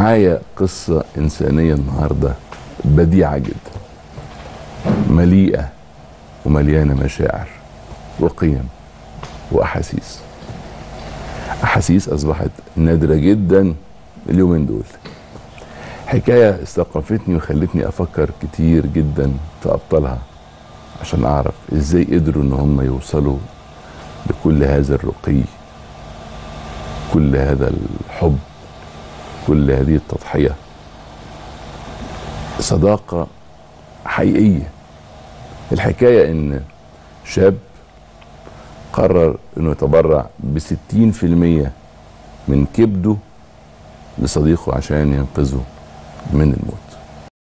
معايا قصة إنسانية النهاردة بديعة جدا مليئة ومليانة مشاعر وقيم وأحاسيس أحاسيس أصبحت نادرة جدا اليومين دول حكاية استوقفتني وخلتني أفكر كتير جدا في أبطالها عشان أعرف إزاي قدروا إن هم يوصلوا لكل هذا الرقي كل هذا الحب كل هذه التضحية صداقة حقيقية الحكاية إن شاب قرر إنه يتبرع بستين في المية من كبده لصديقه عشان ينقذه من الموت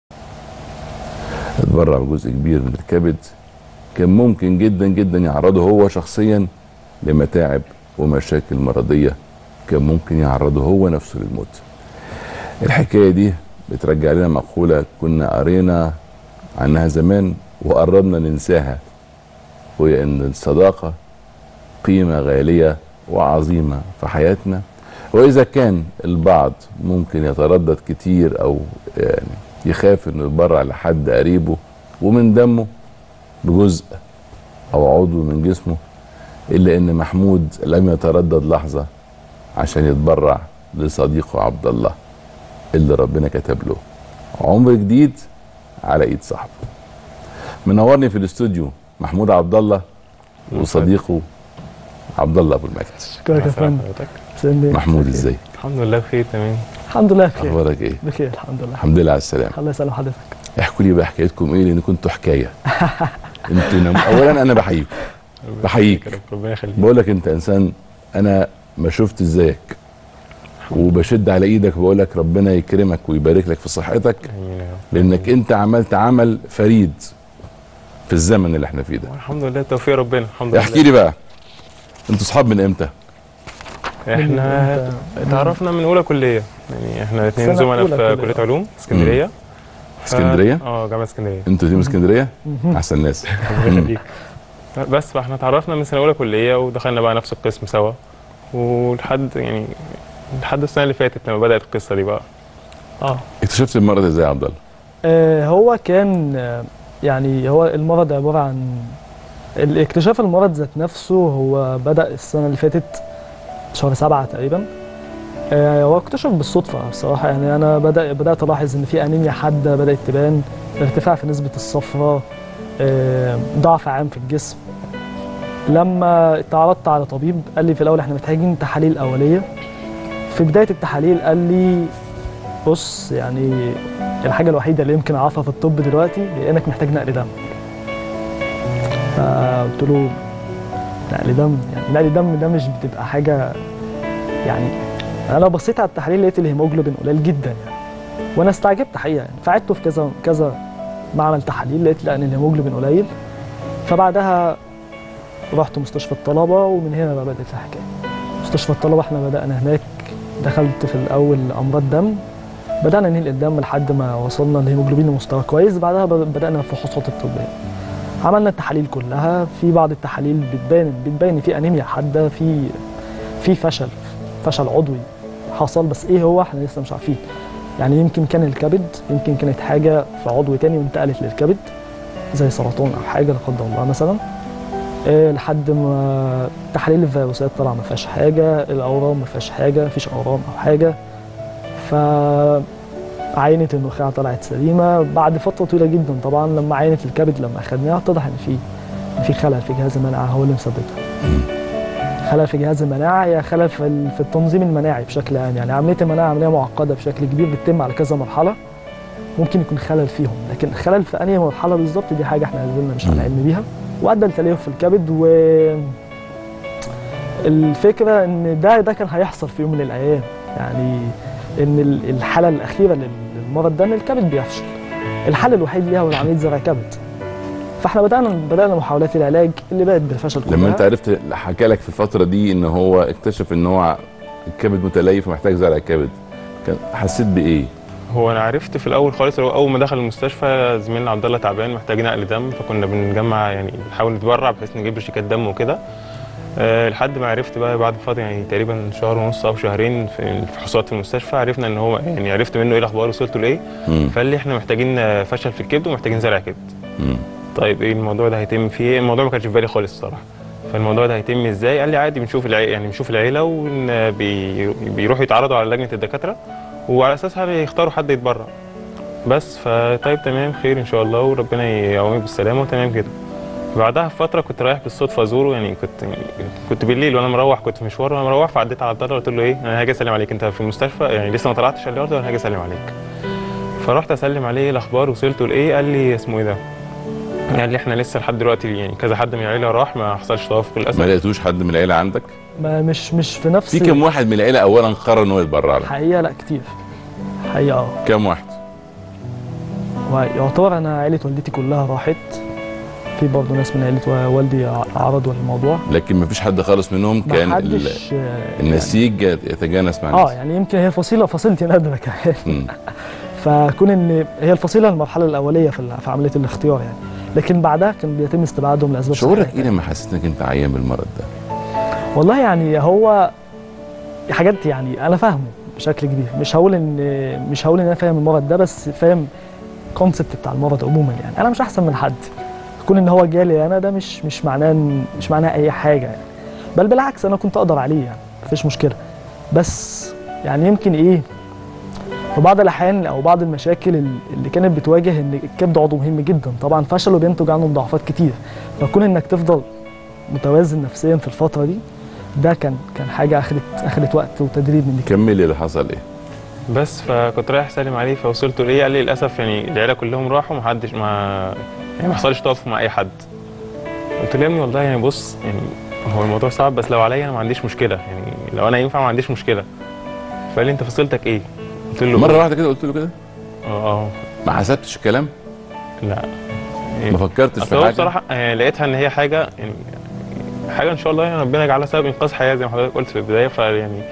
اتبرع بجزء كبير من الكبد كان ممكن جدا جدا يعرضه هو شخصيا لمتاعب ومشاكل مرضية كان ممكن يعرضه هو نفسه للموت الحكاية دي بترجع لنا مقولة كنا قرينا عنها زمان وقربنا ننساها وهي ان الصداقة قيمة غالية وعظيمة في حياتنا واذا كان البعض ممكن يتردد كتير او يعني يخاف انه يتبرع لحد قريبه ومن دمه بجزء او عضو من جسمه الا ان محمود لم يتردد لحظه عشان يتبرع لصديقه عبد الله اللي ربنا كتب له عمر جديد على ايد صاحبه منورني في الاستوديو محمود عبد الله وصديقه عبد الله ابو المجد شكرا يا فندم حضرتك محمود ازاي الحمد لله بخير تمام الحمد لله بخير اخبارك ايه بخير الحمد لله الحمد لله على السلامه الله يسلم حضرتك احكوا لي بقى حكايتكم ايه لان كنتوا حكايه انتوا نم... اولا انا بحييك بحييك. يا رب، ربنا يخليك بقول لك انت انسان انا ما شفت ازيك وبشد على ايدك وبقول لك ربنا يكرمك ويبارك لك في صحتك امين يا رب لانك انت عملت عمل فريد في الزمن اللي احنا فيه ده الحمد لله توفيق ربنا الحمد لله احكي لي بقى انتوا اصحاب من امتى احنا اتعرفنا من اولى كليه يعني احنا الاثنين سنة زملاء أولى في كلية. كليه علوم اسكندريه ف- اسكندريه اه جامعه اسكندريه انتوا تيم اسكندريه مهم. احسن ناس ربنا يخليك بس فاحنا اتعرفنا من سنه اولى كليه ودخلنا بقى نفس القسم سوا ولحد يعني لحد السنه اللي فاتت لما بدات القصه دي بقى اه اكتشفت المرض ازاي يا عبد الله آه، هو كان آه، يعني هو المرض عبارة عن الاكتشاف المرض ذات نفسه هو بدأ السنة اللي فاتت شهر سبعة تقريبا آه، هو اكتشف بالصدفة بصراحة يعني أنا بدأ بدأت ألاحظ إن في أنيميا حادة بدأت تبان ارتفاع في نسبة الصفرة آه، ضعف عام في الجسم لما تعرضت على طبيب قال لي في الأول إحنا محتاجين تحاليل أولية في بداية التحاليل قال لي بص يعني الحاجة الوحيدة اللي يمكن أعرفها في الطب دلوقتي هي إنك محتاج نقل دم. فقلت له نقل دم يعني نقل دم ده مش بتبقى حاجة يعني أنا لو بصيت على التحاليل لقيت الهيموجلوبين قليل جدا يعني وأنا استعجبت حقيقة يعني فعدته في كذا كذا معمل تحاليل لقيت لا إن الهيموجلوبين قليل فبعدها رحت مستشفى الطلبة ومن هنا بقى بدأت الحكاية. مستشفى الطلبة احنا بدأنا هناك دخلت في الأول أمراض دم بدأنا ننقل الدم لحد ما وصلنا للهيموجلوبين لمستوى كويس بعدها ب- بدأنا الفحوصات الطبية عملنا التحاليل كلها في بعض التحاليل بتبان بتبين ان في انيميا حاده في في فشل فشل عضوي حصل بس ايه هو احنا لسه مش عارفين يعني يمكن كان الكبد يمكن كانت حاجه في عضو تاني وانتقلت للكبد زي سرطان او حاجه لا قدر الله مثلا إيه لحد ما تحاليل الفيروسات طلع ما فيهاش حاجه الاورام ما فيهاش حاجه مفيش اورام او حاجه ف عينة النخاع طلعت سليمة بعد فترة طويلة جدا طبعا لما عينة الكبد لما أخدناها اتضح إن في إن في خلل في جهاز المناعة هو اللي مسببها. خلل في جهاز المناعة هي خلل في ال- في التنظيم المناعي بشكل عام يعني عملية المناعة عملية معقدة بشكل كبير بتتم على كذا مرحلة ممكن يكون خلل فيهم لكن الخلل في أنهي مرحلة بالظبط دي حاجة إحنا زلنا مش على علم بيها وأدى لتليف في الكبد و الفكرة إن ده ده كان هيحصل في يوم من الأيام يعني ان ال- الحاله الاخيره لل- للمرض ده ان الكبد بيفشل الحل الوحيد ليها هو عمليه زرع كبد فاحنا بدانا بدانا محاولات العلاج اللي بدات بالفشل كلها لما انت عرفت حكى لك في الفتره دي ان هو اكتشف ان هو الكبد متليف ومحتاج زرع كبد كان حسيت بايه هو انا عرفت في الاول خالص هو اول ما دخل المستشفى زميلنا عبد الله تعبان محتاج نقل دم فكنا بنجمع يعني بنحاول نتبرع بحيث نجيب له شيكات دم وكده أه لحد ما عرفت بقى بعد فتره يعني تقريبا شهر ونص او شهرين في الفحوصات في المستشفى عرفنا ان هو يعني عرفت منه ايه الاخبار وصلت لايه مم. فقال لي احنا محتاجين آه، فشل في الكبد ومحتاجين زرع كبد مم. طيب ايه الموضوع ده هيتم فيه ايه الموضوع ما كانش في بالي خالص الصراحه فالموضوع ده هيتم ازاي قال لي عادي بنشوف العيله يعني بنشوف العيله وإن بي... بيروحوا يتعرضوا على لجنه الدكاتره وعلى اساسها يختاروا حد يتبرع بس فطيب تمام خير ان شاء الله وربنا يقومك بالسلامه وتمام كده بعدها بفتره كنت رايح بالصدفه ازوره يعني كنت كنت بالليل وانا مروح كنت في مشوار وانا مروح فعديت على الدار قلت له ايه انا هاجي اسلم عليك انت في المستشفى يعني لسه ما طلعتش قال لي برضه انا هاجي اسلم عليك فرحت اسلم عليه ايه الاخبار وصلت لايه قال لي اسمه ايه ده قال لي احنا لسه لحد دلوقتي يعني كذا حد من العيله راح ما حصلش توافق ما للاسف لقيتوش حد من العيله عندك ما مش مش في نفس في كم واحد من العيله اولا قرر ان هو يتبرع لك حقيقه لا كتير حقيقه اه كم واحد ويعتبر انا عيله والدتي كلها راحت في برضه ناس من عيله والدي عرضوا الموضوع لكن ما فيش حد خالص منهم ما كان ال- حدش آه، النسيج يتجانس مع اه الناس يعني يمكن هي فصيله فصيلتي نادره كمان مم. فكون ان هي الفصيله المرحله الاوليه في ال- في عمليه الاختيار يعني لكن بعدها كان بيتم استبعادهم لاسباب شعورك صحية. ايه لما حسيت انك انت عيان بالمرض ده؟ والله يعني هو حاجات يعني انا فاهمه بشكل كبير مش هقول ان مش هقول ان انا فاهم المرض ده بس فاهم كونسبت بتاع المرض عموما يعني انا مش احسن من حد كون ان هو جالي انا ده مش مش معناه إن- مش معناه اي حاجه يعني بل بالعكس انا كنت اقدر عليه يعني مفيش مشكله بس يعني يمكن ايه في بعض الاحيان او بعض المشاكل ال- اللي كانت بتواجه ان الكبد عضو مهم جدا طبعا فشله بينتج عنه مضاعفات كتير فكون انك تفضل متوازن نفسيا في الفتره دي ده كان كان حاجه اخذت اخذت وقت وتدريب مني كتير. كملي اللي حصل ايه؟ بس فكنت رايح اسلم عليه فوصلت له ايه قال لي للاسف يعني العيله كلهم راحوا ما حدش ما يعني ما حصلش توافق مع اي حد قلت له يا ابني والله يعني بص يعني هو الموضوع صعب بس لو عليا انا ما عنديش مشكله يعني لو انا ينفع ما عنديش مشكله فقال لي انت فصيلتك ايه قلت له مره واحده كده قلت له كده؟ اه اه ما حسبتش الكلام؟ لا ما فكرتش اصل في هو حاجه؟ بصراحه آه، لقيتها ان هي حاجه يعني حاجه ان شاء الله يعني ربنا يجعلها سبب انقاذ حياه زي ما حضرتك قلت في البدايه فيعني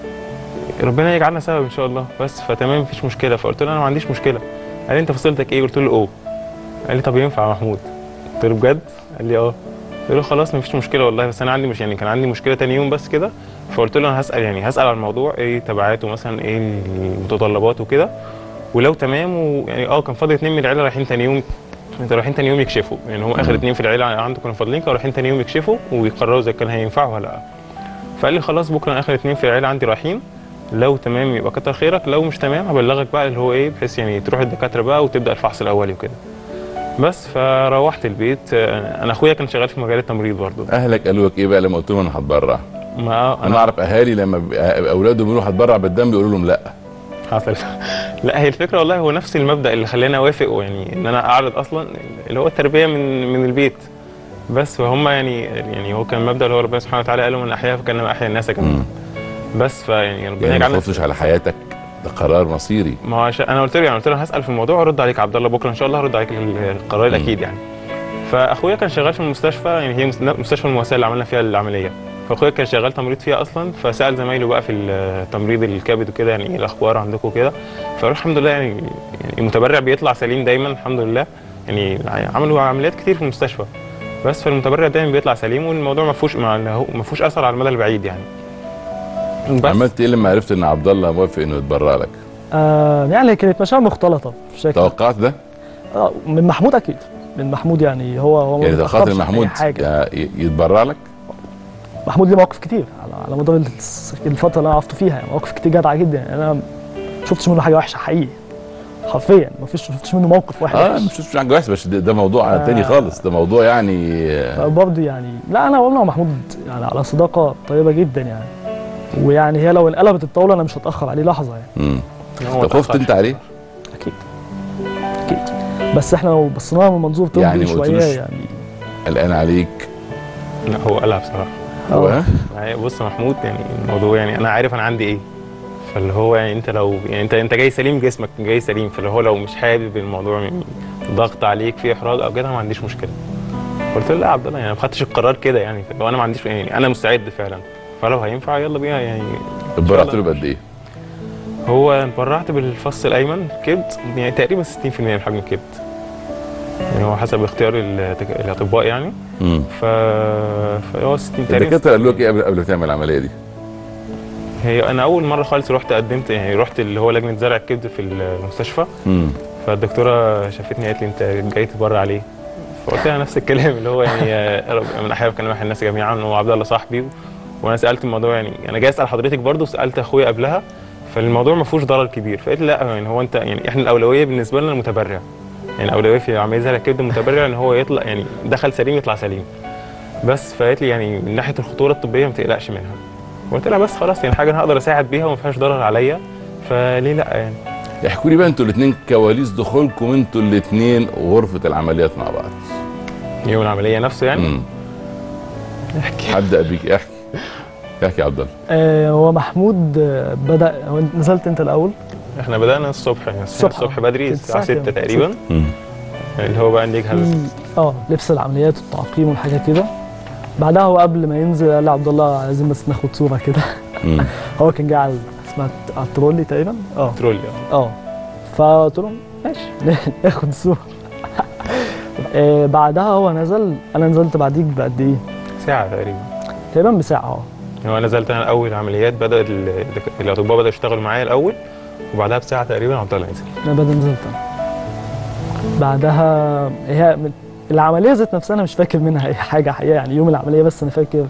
ربنا يجعلنا سبب ان شاء الله بس فتمام مفيش مشكله فقلت له انا ما عنديش مشكله قال لي انت فصيلتك ايه قلت له او قال لي طب ينفع يا محمود قلت له بجد قال لي اه قلت له خلاص مفيش مشكله والله بس انا عندي مش يعني كان عندي مشكله تاني يوم بس كده فقلت له انا هسال يعني هسال على الموضوع ايه تبعاته مثلا ايه المتطلبات وكده ولو تمام ويعني اه كان فاضل اتنين من العيله رايحين تاني يوم انت رايحين تاني يوم يكشفوا يعني هم اخر مم. اتنين في العيله عنده كانوا فاضلين كانوا رايحين تاني يوم يكشفوا ويقرروا اذا كان هينفعوا ولا لا فقال لي خلاص بكره اخر اتنين في العيله عندي رايحين لو تمام يبقى كتر خيرك لو مش تمام هبلغك بقى اللي هو ايه بحيث يعني تروح الدكاتره بقى وتبدا الفحص الاولي وكده بس فروحت البيت آه، انا اخويا كان شغال في مجال التمريض برضه اهلك قالوا لك ايه بقى لما قلت لهم انا هتبرع؟ ما انا اعرف اهالي لما بيبقى اولادهم يقولوا هتبرع بالدم بيقولوا لهم لا حصل لا هي الفكره والله هو نفس المبدا اللي خلاني اوافق يعني ان انا اعرض اصلا اللي هو التربيه من من البيت بس فهم يعني يعني هو كان المبدا اللي هو ربنا سبحانه وتعالى قال من احياء فكانما احيا الناس مم. كمان بس فيعني ربنا يعني ما يجعلنا تخافش على حياتك ده قرار مصيري ما هو عشان انا قلت له يعني قلت له هسال في الموضوع وارد عليك يا عبد الله بكره ان شاء الله هرد عليك القرار مم. الاكيد يعني فاخويا كان شغال في المستشفى يعني هي مست- مستشفى المواساه اللي عملنا فيها العمليه فاخويا كان شغال تمريض فيها اصلا فسال زمايله بقى في التمريض الكبد وكده يعني ايه الاخبار عندكم وكده فقالوا الحمد لله يعني يعني المتبرع بيطلع سليم دايما الحمد لله يعني عملوا عمليات كتير في المستشفى بس فالمتبرع دايما بيطلع سليم والموضوع ما فيهوش ما ما فيهوش اثر على المدى البعيد يعني بس عملت ايه لما عرفت ان عبد الله موافق انه يتبرع لك؟ آه يعني كانت مشاعر مختلطه بشكل توقعت ده؟ آه من محمود اكيد من محمود يعني هو هو ما يعني توقعت ان بيتأخرش في أي محمود حاجه ي- يتبرع لك؟ محمود ليه مواقف كتير على, على مدار الس- الفتره اللي انا عرفته فيها يعني مواقف كتير جدعه جدا يعني انا ما شفتش منه حاجه وحشه حقيقي حرفيا ما فيش شفتش منه موقف واحد اه وحش. مش مش حاجه وحشه بس ده, ده موضوع آه. تاني خالص ده موضوع يعني آه، برضه يعني لا انا والله محمود يعني على صداقه طيبه جدا يعني ويعني هي لو انقلبت الطاوله انا مش هتاخر عليه لحظه يعني مم. هو طب خفت اتأخر انت عليه؟ اكيد اكيد بس احنا لو بصينا لها من منظور طبي يعني ما شويه قلتلوش يعني قلقان عليك لا هو قالها بصراحه هو آه. ها؟ يعني بص يا محمود يعني الموضوع يعني انا عارف انا عندي ايه فاللي هو يعني انت لو يعني انت انت جاي سليم جسمك جاي سليم فاللي هو لو مش حابب الموضوع يعني ضغط عليك في احراج او كده أنا ما عنديش مشكله قلت له لا يا عبد الله يعني انا ما خدتش القرار كده يعني لو انا ما عنديش يعني انا مستعد فعلا فلو هينفع يلا بينا يعني اتبرعت له بقد ايه؟ هو اتبرعت بالفص الايمن كبد يعني تقريبا 60% من حجم الكبد يعني هو حسب اختيار التك- الاطباء يعني مم. ف فهو 60 تقريبا الدكاتره قالوا لك ايه قبل قبل ما تعمل العمليه دي؟ هي انا اول مره خالص رحت قدمت يعني رحت اللي هو لجنه زرع الكبد في المستشفى مم. فالدكتوره شافتني قالت لي انت جاي تبرع عليه فقلت لها نفس الكلام اللي هو يعني يا رب من احيانا بكلم الناس جميعا هو عبد الله صاحبي و... وانا سالت الموضوع يعني انا جاي اسال حضرتك برضه وسالت اخويا قبلها فالموضوع ما فيهوش ضرر كبير فقلت لي لا يعني هو انت يعني احنا الاولويه بالنسبه لنا المتبرع يعني الاولويه في عمليه زرع الكبد المتبرع ان هو يطلع يعني دخل سليم يطلع سليم بس فقالت لي يعني من ناحيه الخطوره الطبيه ما تقلقش منها قلت لها بس خلاص يعني حاجه انا هقدر اساعد بيها وما فيهاش ضرر عليا فليه لا يعني احكوا لي بقى انتوا الاثنين كواليس دخولكم انتوا الاثنين غرفه العمليات مع بعض يوم العمليه نفسه يعني مم. احكي هبدا بيك احكي احكي يا عبد الله آه هو محمود آه، بدا هو أنت- نزلت انت الاول احنا بدأنا الصبح يعني الصبح. الصبح, الصبح بدري كانت الساعة الساعة 6 كام؟ تقريبا مم. اللي هو بقى نجهز في- اه لبس العمليات والتعقيم والحاجات كده بعدها هو قبل ما ينزل قال لي عبد الله عايزين بس ناخد صوره كده مم. هو كان جاي على اسمها على الترولي تقريبا اه ترولي اه فقلت لهم ماشي ناخد صوره آه بعدها هو نزل انا نزلت بعديك بقد ايه؟ ساعة تقريبا تقريبا بساعه اه يعني هو نزلت انا اول عمليات بدأ ال- الدك- الاطباء بدأوا يشتغلوا معايا الاول وبعدها بساعة تقريبا عبد الله نزل انا بدأ نزلت أنا. بعدها هي من- العمليه ذات نفسها انا مش فاكر منها اي حاجه حقيقه يعني يوم العمليه بس انا فاكر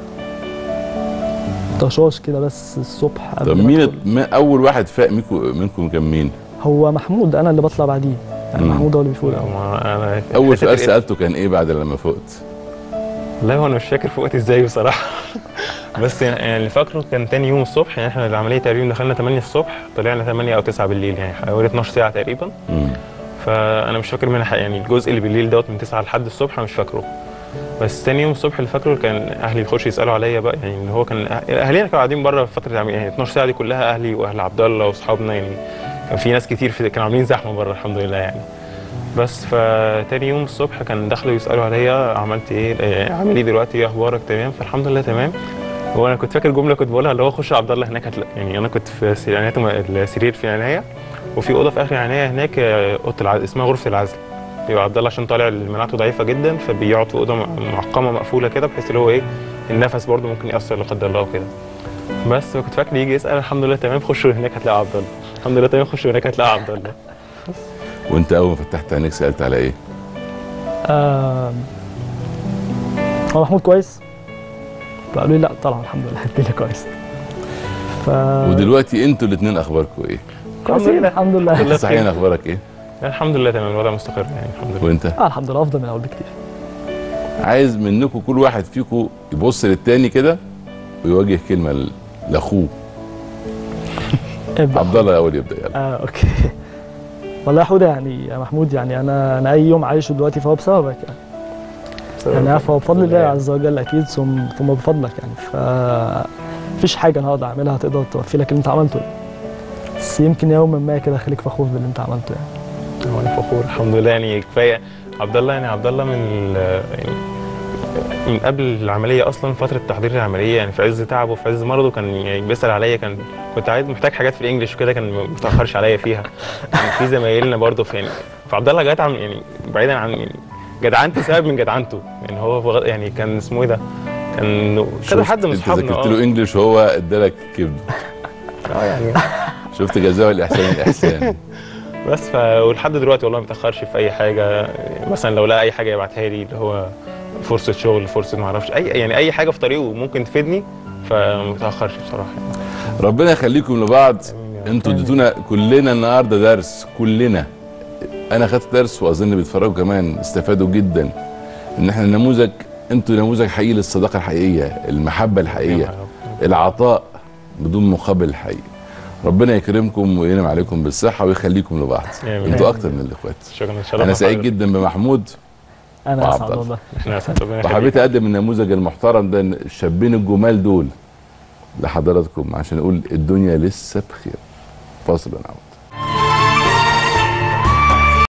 طشاش كده بس الصبح قبل طب ما مين أدخل. ما اول واحد فاق منكم منكم كان مين؟ هو محمود انا اللي بطلع بعديه يعني مم. محمود هو اللي بيفوق لا، الأول. ما انا اول حتة سؤال ال- سالته كان ايه بعد لما فقت؟ لا هو انا مش فاكر فوقت ازاي بصراحة بس يعني يعني اللي فاكره كان تاني يوم الصبح يعني احنا العملية تقريبا دخلنا 8 الصبح طلعنا 8 او 9 بالليل يعني حوالي 12 ساعة تقريبا مم. فانا مش فاكر منها حاجة يعني الجزء اللي بالليل دوت من 9 لحد الصبح انا مش فاكره بس تاني يوم الصبح اللي فاكره كان اهلي يخشوا يسالوا عليا بقى يعني ان هو كان أه- اهالينا كانوا قاعدين بره في فتره العملية، يعني 12 ساعه دي كلها اهلي واهل عبد الله واصحابنا يعني كان في ناس كتير في كانوا عاملين زحمه بره الحمد لله يعني بس فتاني يوم الصبح كان دخلوا يسالوا عليا عملت ايه إيه، عامل ايه دلوقتي ايه اخبارك تمام فالحمد لله تمام هو انا كنت فاكر جمله كنت بقولها اللي هو خش عبد الله هناك هتلاقي يعني انا كنت في سرير عناية السرير في العنايه وفي اوضه في اخر العنايه هناك آه، اوضه العزل اسمها غرفه العزل بيبقى عبد الله عشان طالع مناعته ضعيفه جدا فبيقعد في اوضه معقمه مقفوله كده بحيث اللي هو ايه النفس برضه ممكن ياثر لا قدر الله وكده بس كنت فاكر يجي يسال الحمد لله تمام خشوا هناك هتلاقوا عبد الله الحمد لله تمام خشوا هناك هتلاقوا عبد الله وانت اول ما فتحت عينيك سالت على ايه؟ آه هو محمود كويس فقالوا لي لا طلع الحمد لله الدنيا كويس ف ودلوقتي انتوا الاثنين اخباركم ايه؟ كويسين لله. الحمد الحمد لله لله صحيح بخير. اخبارك ايه؟ الحمد لله تمام الوضع مستقر يعني الحمد لله وانت؟ آه الحمد لله افضل من الاول بكتير عايز منكم كل واحد فيكم يبص للتاني كده ويوجه كلمه ل- لاخوه ابدأ. عبد الله الاول يبدا يلا اه اوكي والله يا حوده يعني يا محمود يعني انا انا اي يوم عايشه دلوقتي فهو بسببك يعني يعني فهو بفضل الله عز وجل اكيد ثم ثم بفضلك يعني ف مفيش حاجه انا هقدر اعملها تقدر توفي لك اللي انت عملته بس يمكن يوما ما كده خليك فخور باللي انت عملته يعني هو انا فخور الحمد لله يعني كفايه عبد الله يعني عبد الله من ال- يعني من قبل العمليه اصلا فتره تحضير العمليه يعني في عز تعبه وفي عز مرضه كان يعني بيسال عليا كان كنت عايز محتاج حاجات في الانجليش وكده كان ما بيتاخرش عليا فيها يعني في زمايلنا برضه في يعني فعبد الله جدع من- يعني بعيدا عن يعني جدعنتي سبب من جدعنته يعني هو بغ- يعني كان اسمه ايه ده كان كذا شفت حد من انت اصحابنا ذاكرت اه له انجلش وهو ادالك كبده آه يعني شفت جزاء الاحسان الاحسان بس ف ولحد دلوقتي والله ما بيتاخرش في اي حاجه مثلا لو لقى اي حاجه يبعتها لي اللي هو فرصه شغل فرصه ما اعرفش اي يعني اي حاجه في طريقه ممكن تفيدني فما بيتاخرش بصراحه يعني. ربنا يخليكم لبعض آمين يا رب. انتوا اديتونا كلنا النهارده درس كلنا انا خدت درس واظن بيتفرجوا كمان استفادوا جدا ان احنا نموذج انتوا نموذج حقيقي للصداقه الحقيقيه المحبه الحقيقيه يا رب. العطاء بدون مقابل حقيقي ربنا يكرمكم وينعم عليكم بالصحه ويخليكم لبعض آمين. انتوا اكتر من الاخوات شكرا ان شاء الله انا سعيد حضرتك. جدا بمحمود انا وعبد اسعد الله. والله احنا اسعد ربنا يخليك. وحبيت اقدم النموذج المحترم ده الشابين الجمال دول لحضراتكم عشان اقول الدنيا لسه بخير فاصل ونعود